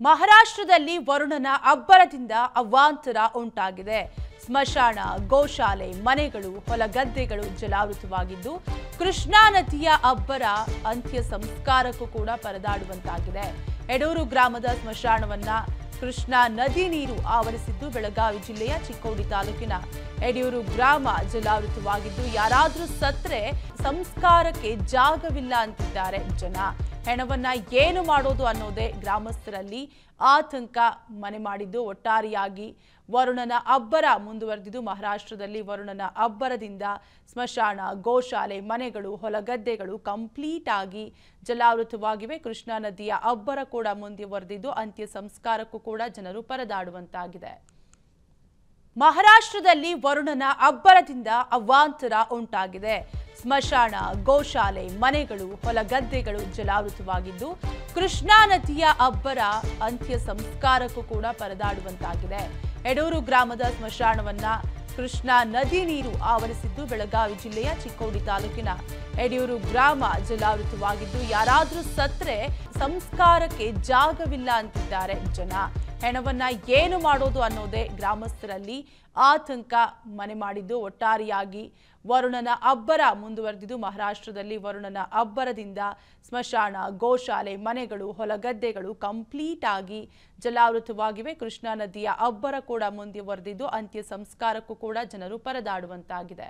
ಮಹಾರಾಷ್ಟ್ರದಲ್ಲಿ ವರುಣನ ಅಬ್ಬರದಿಂದ ಅವಾಂತರ ಉಂಟಾಗಿದೆ ಸ್ಮಶಾನ ಗೋಶಾಲೆ ಮನೆಗಳು ಹೊಲಗದ್ದೆಗಳು ಜಲಾವೃತವಾಗಿದ್ದು ಕೃಷ್ಣಾ ನದಿಯ ಅಬ್ಬರ ಅಂತ್ಯ ಸಂಸ್ಕಾರಕ್ಕೂ ಕೂಡ ಪರದಾಡುವಂತಾಗಿದೆ ಎಡೂರು ಗ್ರಾಮದ ಸ್ಮಶಾನವನ್ನ ಕೃಷ್ಣಾ ನದಿ ನೀರು ಆವರಿಸಿದ್ದು ಬೆಳಗಾವಿ ಜಿಲ್ಲೆಯ ಚಿಕ್ಕೋಡಿ ತಾಲೂಕಿನ ಯಡಿಯೂರು ಗ್ರಾಮ ಜಲಾವೃತವಾಗಿದ್ದು ಯಾರಾದ್ರೂ ಸತ್ರೆ ಸಂಸ್ಕಾರಕ್ಕೆ ಜಾಗವಿಲ್ಲ ಅಂತಿದ್ದಾರೆ ಜನ ಹೆಣವನ್ನ ಏನು ಮಾಡೋದು ಅನ್ನೋದೇ ಗ್ರಾಮಸ್ಥರಲ್ಲಿ ಆತಂಕ ಮನೆ ಮಾಡಿದ್ದು ಒಟ್ಟಾರೆಯಾಗಿ ವರುಣನ ಅಬ್ಬರ ಮುಂದುವರೆದಿದ್ದು ಮಹಾರಾಷ್ಟ್ರದಲ್ಲಿ ವರುಣನ ಅಬ್ಬರದಿಂದ ಸ್ಮಶಾನ ಗೋಶಾಲೆ ಮನೆಗಳು ಹೊಲಗದ್ದೆಗಳು ಕಂಪ್ಲೀಟ್ ಆಗಿ ಜಲಾವೃತವಾಗಿವೆ ಕೃಷ್ಣಾ ನದಿಯ ಅಬ್ಬರ ಕೂಡ ಮುಂದುವರೆದಿದ್ದು ಅಂತ್ಯ ಸಂಸ್ಕಾರಕ್ಕೂ ಕೂಡ ಜನರು ಪರದಾಡುವಂತಾಗಿದೆ ಮಹಾರಾಷ್ಟ್ರದಲ್ಲಿ ವರುಣನ ಅಬ್ಬರದಿಂದ ಅವಾಂತರ ಉಂಟಾಗಿದೆ ಸ್ಮಶಾನ ಗೋಶಾಲೆ ಮನೆಗಳು ಹೊಲಗದ್ದೆಗಳು ಜಲಾವೃತವಾಗಿದ್ದು ಕೃಷ್ಣಾ ನದಿಯ ಅಬ್ಬರ ಅಂತ್ಯ ಸಂಸ್ಕಾರಕ್ಕೂ ಕೂಡ ಪರದಾಡುವಂತಾಗಿದೆ ಎಡೂರು ಗ್ರಾಮದ ಸ್ಮಶಾನವನ್ನ ಕೃಷ್ಣಾ ನದಿ ನೀರು ಆವರಿಸಿದ್ದು ಬೆಳಗಾವಿ ಜಿಲ್ಲೆಯ ಚಿಕ್ಕೋಡಿ ತಾಲೂಕಿನ ಯಡಿಯೂರು ಗ್ರಾಮ ಜಲಾವೃತವಾಗಿದ್ದು ಯಾರಾದ್ರೂ ಸತ್ರೆ ಸಂಸ್ಕಾರಕ್ಕೆ ಜಾಗವಿಲ್ಲ ಅಂತಿದ್ದಾರೆ ಜನ ಹೆಣವನ್ನ ಏನು ಮಾಡೋದು ಅನ್ನೋದೇ ಗ್ರಾಮಸ್ಥರಲ್ಲಿ ಆತಂಕ ಮನೆ ಮಾಡಿದ್ದು ಒಟ್ಟಾರೆಯಾಗಿ ವರುಣನ ಅಬ್ಬರ ಮುಂದುವರೆದಿದ್ದು ಮಹಾರಾಷ್ಟ್ರದಲ್ಲಿ ವರುಣನ ಅಬ್ಬರದಿಂದ ಸ್ಮಶಾನ ಗೋಶಾಲೆ ಮನೆಗಳು ಹೊಲಗದ್ದೆಗಳು ಕಂಪ್ಲೀಟ್ ಆಗಿ ಜಲಾವೃತವಾಗಿವೆ ಕೃಷ್ಣಾ ನದಿಯ ಅಬ್ಬರ ಕೂಡ ಮುಂದುವರೆದಿದ್ದು ಅಂತ್ಯ ಸಂಸ್ಕಾರಕ್ಕೂ ಕೂಡ ಜನರು ಪರದಾಡುವಂತಾಗಿದೆ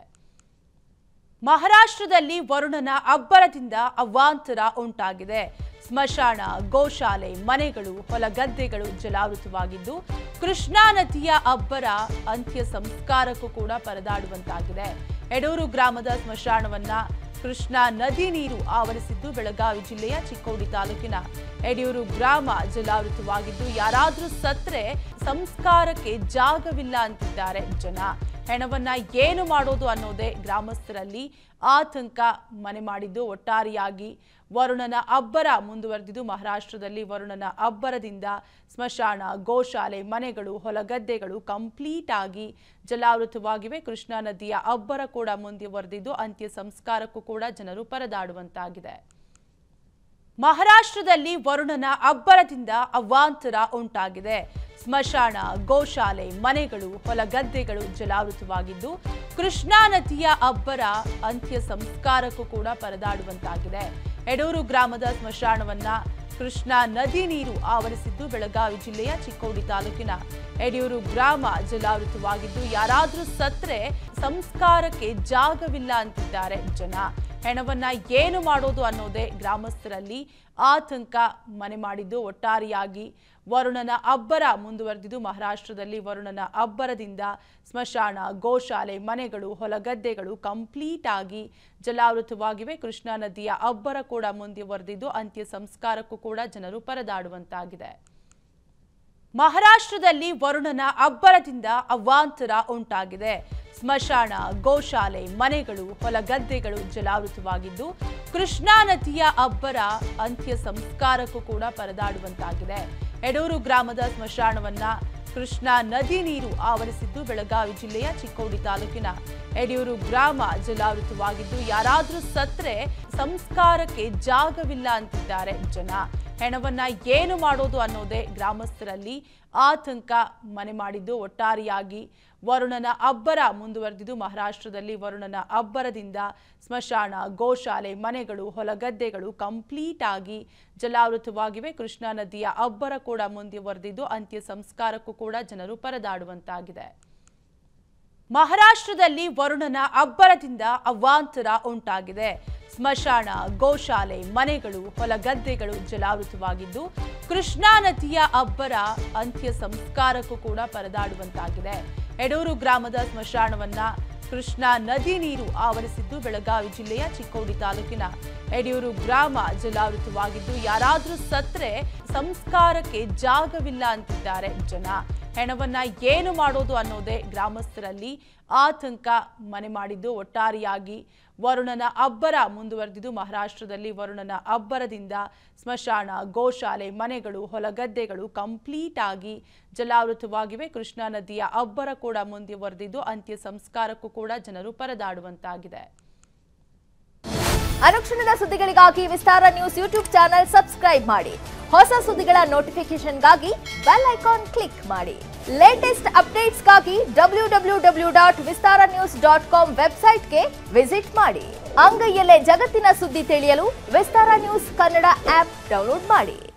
ಮಹಾರಾಷ್ಟ್ರದಲ್ಲಿ ವರುಣನ ಅಬ್ಬರದಿಂದ ಅವಾಂತರ ಉಂಟಾಗಿದೆ ಸ್ಮಶಾನ ಗೋಶಾಲೆ ಮನೆಗಳು ಹೊಲಗದ್ದೆಗಳು ಜಲಾವೃತವಾಗಿದ್ದು ಕೃಷ್ಣಾ ನದಿಯ ಅಬ್ಬರ ಅಂತ್ಯ ಸಂಸ್ಕಾರಕ್ಕೂ ಕೂಡ ಪರದಾಡುವಂತಾಗಿದೆ ಎಡೂರು ಗ್ರಾಮದ ಸ್ಮಶಾನವನ್ನ ಕೃಷ್ಣಾ ನದಿ ನೀರು ಆವರಿಸಿದ್ದು ಬೆಳಗಾವಿ ಜಿಲ್ಲೆಯ ಚಿಕ್ಕೋಡಿ ತಾಲೂಕಿನ ಯಡಿಯೂರು ಗ್ರಾಮ ಜಲಾವೃತವಾಗಿದ್ದು ಯಾರಾದ್ರೂ ಸತ್ರೆ ಸಂಸ್ಕಾರಕ್ಕೆ ಜಾಗವಿಲ್ಲ ಅಂತಿದ್ದಾರೆ ಜನ ಹೆಣವನ್ನ ಏನು ಮಾಡೋದು ಅನ್ನೋದೇ ಗ್ರಾಮಸ್ಥರಲ್ಲಿ ಆತಂಕ ಮನೆ ಮಾಡಿದ್ದು ಒಟ್ಟಾರೆಯಾಗಿ ವರುಣನ ಅಬ್ಬರ ಮುಂದುವರೆದಿದ್ದು ಮಹಾರಾಷ್ಟ್ರದಲ್ಲಿ ವರುಣನ ಅಬ್ಬರದಿಂದ ಸ್ಮಶಾನ ಗೋಶಾಲೆ ಮನೆಗಳು ಹೊಲಗದ್ದೆಗಳು ಕಂಪ್ಲೀಟ್ ಆಗಿ ಜಲಾವೃತವಾಗಿವೆ ಕೃಷ್ಣಾ ನದಿಯ ಅಬ್ಬರ ಕೂಡ ಮುಂದುವರೆದಿದ್ದು ಅಂತ್ಯ ಸಂಸ್ಕಾರಕ್ಕೂ ಕೂಡ ಜನರು ಪರದಾಡುವಂತಾಗಿದೆ ಮಹಾರಾಷ್ಟ್ರದಲ್ಲಿ ವರುಣನ ಅಬ್ಬರದಿಂದ ಅವಾಂತರ ಉಂಟಾಗಿದೆ ಸ್ಮಶಾನ ಗೋಶಾಲೆ ಮನೆಗಳು ಹೊಲಗದ್ದೆಗಳು ಜಲಾವೃತವಾಗಿದ್ದು ಕೃಷ್ಣಾ ನದಿಯ ಅಬ್ಬರ ಅಂತ್ಯ ಸಂಸ್ಕಾರಕ್ಕೂ ಕೂಡ ಪರದಾಡುವಂತಾಗಿದೆ ಎಡೂರು ಗ್ರಾಮದ ಸ್ಮಶಾನವನ್ನ ಕೃಷ್ಣಾ ನದಿ ನೀರು ಆವರಿಸಿದ್ದು ಬೆಳಗಾವಿ ಜಿಲ್ಲೆಯ ಚಿಕ್ಕೋಡಿ ತಾಲೂಕಿನ ಯಡಿಯೂರು ಗ್ರಾಮ ಜಲಾವೃತವಾಗಿದ್ದು ಯಾರಾದ್ರೂ ಸತ್ರೆ ಸಂಸ್ಕಾರಕ್ಕೆ ಜಾಗವಿಲ್ಲ ಅಂತಿದ್ದಾರೆ ಜನ ಹೆಣವನ್ನ ಏನು ಮಾಡೋದು ಅನ್ನೋದೇ ಗ್ರಾಮಸ್ಥರಲ್ಲಿ ಆತಂಕ ಮನೆ ಮಾಡಿದ್ದು ಒಟ್ಟಾರೆಯಾಗಿ ವರುಣನ ಅಬ್ಬರ ಮುಂದುವರೆದಿದ್ದು ಮಹಾರಾಷ್ಟ್ರದಲ್ಲಿ ವರುಣನ ಅಬ್ಬರದಿಂದ ಸ್ಮಶಾನ ಗೋಶಾಲೆ ಮನೆಗಳು ಹೊಲಗದ್ದೆಗಳು ಕಂಪ್ಲೀಟ್ ಆಗಿ ಜಲಾವೃತವಾಗಿವೆ ಕೃಷ್ಣಾ ನದಿಯ ಅಬ್ಬರ ಕೂಡ ಮುಂದುವರೆದಿದ್ದು ಅಂತ್ಯ ಸಂಸ್ಕಾರಕ್ಕೂ ಕೂಡ ಜನರು ಪರದಾಡುವಂತಾಗಿದೆ ಮಹಾರಾಷ್ಟ್ರದಲ್ಲಿ ವರುಣನ ಅಬ್ಬರದಿಂದ ಅವಾಂತರ ಉಂಟಾಗಿದೆ ಸ್ಮಶಾನ ಗೋಶಾಲೆ ಮನೆಗಳು ಹೊಲಗದ್ದೆಗಳು ಜಲಾವೃತವಾಗಿದ್ದು ಕೃಷ್ಣಾ ನದಿಯ ಅಬ್ಬರ ಅಂತ್ಯ ಸಂಸ್ಕಾರಕ್ಕೂ ಕೂಡ ಪರದಾಡುವಂತಾಗಿದೆ ಎಡೂರು ಗ್ರಾಮದ ಸ್ಮಶಾನವನ್ನ ಕೃಷ್ಣಾ ನದಿ ನೀರು ಆವರಿಸಿದ್ದು ಬೆಳಗಾವಿ ಜಿಲ್ಲೆಯ ಚಿಕ್ಕೋಡಿ ತಾಲೂಕಿನ ಯಡಿಯೂರು ಗ್ರಾಮ ಜಲಾವೃತವಾಗಿದ್ದು ಯಾರಾದ್ರೂ ಸತ್ರೆ ಸಂಸ್ಕಾರಕ್ಕೆ ಜಾಗವಿಲ್ಲ ಅಂತಿದ್ದಾರೆ ಜನ ಹೆಣವನ್ನ ಏನು ಮಾಡೋದು ಅನ್ನೋದೇ ಗ್ರಾಮಸ್ಥರಲ್ಲಿ ಆತಂಕ ಮನೆ ಮಾಡಿದ್ದು ಒಟ್ಟಾರೆಯಾಗಿ ವರುಣನ ಅಬ್ಬರ ಮುಂದುವರೆದಿದ್ದು ಮಹಾರಾಷ್ಟ್ರದಲ್ಲಿ ವರುಣನ ಅಬ್ಬರದಿಂದ ಸ್ಮಶಾನ ಗೋಶಾಲೆ ಮನೆಗಳು ಹೊಲಗದ್ದೆಗಳು ಕಂಪ್ಲೀಟ್ ಆಗಿ ಜಲಾವೃತವಾಗಿವೆ ಕೃಷ್ಣಾ ನದಿಯ ಅಬ್ಬರ ಕೂಡ ಮುಂದುವರೆದಿದ್ದು ಅಂತ್ಯ ಸಂಸ್ಕಾರಕ್ಕೂ ಕೂಡ ಜನರು ಪರದಾಡುವಂತಾಗಿದೆ ಮಹಾರಾಷ್ಟ್ರದಲ್ಲಿ ವರುಣನ ಅಬ್ಬರದಿಂದ ಅವಾಂತರ ಉಂಟಾಗಿದೆ ಸ್ಮಶಾನ ಗೋಶಾಲೆ ಮನೆಗಳು ಹೊಲಗದ್ದೆಗಳು ಜಲಾವೃತವಾಗಿದ್ದು ಕೃಷ್ಣಾ ನದಿಯ ಅಬ್ಬರ ಅಂತ್ಯ ಸಂಸ್ಕಾರಕ್ಕೂ ಕೂಡ ಪರದಾಡುವಂತಾಗಿದೆ ಎಡೂರು ಗ್ರಾಮದ ಸ್ಮಶಾನವನ್ನ ಕೃಷ್ಣಾ ನದಿ ನೀರು ಆವರಿಸಿದ್ದು ಬೆಳಗಾವಿ ಜಿಲ್ಲೆಯ ಚಿಕ್ಕೋಡಿ ತಾಲೂಕಿನ ಯಡಿಯೂರು ಗ್ರಾಮ ಜಲಾವೃತವಾಗಿದ್ದು ಯಾರಾದ್ರೂ ಸತ್ರೆ ಸಂಸ್ಕಾರಕ್ಕೆ ಜಾಗವಿಲ್ಲ ಅಂತಿದ್ದಾರೆ ಜನ ಹೆಣವನ್ನ ಏನು ಮಾಡೋದು ಅನ್ನೋದೇ ಗ್ರಾಮಸ್ಥರಲ್ಲಿ ಆತಂಕ ಮನೆ ಮಾಡಿದ್ದು ಒಟ್ಟಾರೆಯಾಗಿ ವರುಣನ ಅಬ್ಬರ ಮುಂದುವರೆದಿದ್ದು ಮಹಾರಾಷ್ಟ್ರದಲ್ಲಿ ವರುಣನ ಅಬ್ಬರದಿಂದ ಸ್ಮಶಾನ ಗೋಶಾಲೆ ಮನೆಗಳು ಹೊಲಗದ್ದೆಗಳು ಕಂಪ್ಲೀಟ್ ಆಗಿ ಜಲಾವೃತವಾಗಿವೆ ಕೃಷ್ಣಾ ನದಿಯ ಅಬ್ಬರ ಕೂಡ ಮುಂದುವರೆದಿದ್ದು ಅಂತ್ಯ ಸಂಸ್ಕಾರಕ್ಕೂ ಕೂಡ ಜನರು ಪರದಾಡುವಂತಾಗಿದೆ ಅನುಕ್ಷಣದ ಸುದ್ದಿಗಳಿಗಾಗಿ Vistara news YouTube channel subscribe ಮಾಡಿ ಹೊಸ ಸುದ್ದಿಗಳ ನೋಟಿಫಿಕೇಶನ್ಗಾಗಿ ಬೆಲ್ ಐಕಾನ್ ಕ್ಲಿಕ್ ಮಾಡಿ ಲೇಟೆಸ್ಟ್ ಅಪ್ಡೇಟ್ಸ್ಗಾಗಿ W W W dot Vistara news dot com ವೆಬ್ಸೈಟ್ಗೆ ವಿಸಿಟ್ ಮಾಡಿ ಅಂಗೈಯಲ್ಲೇ ಜಗತ್ತಿನ ಸುದ್ದಿ ತಿಳಿಯಲು Vistara news Kannada app download ಮಾಡಿ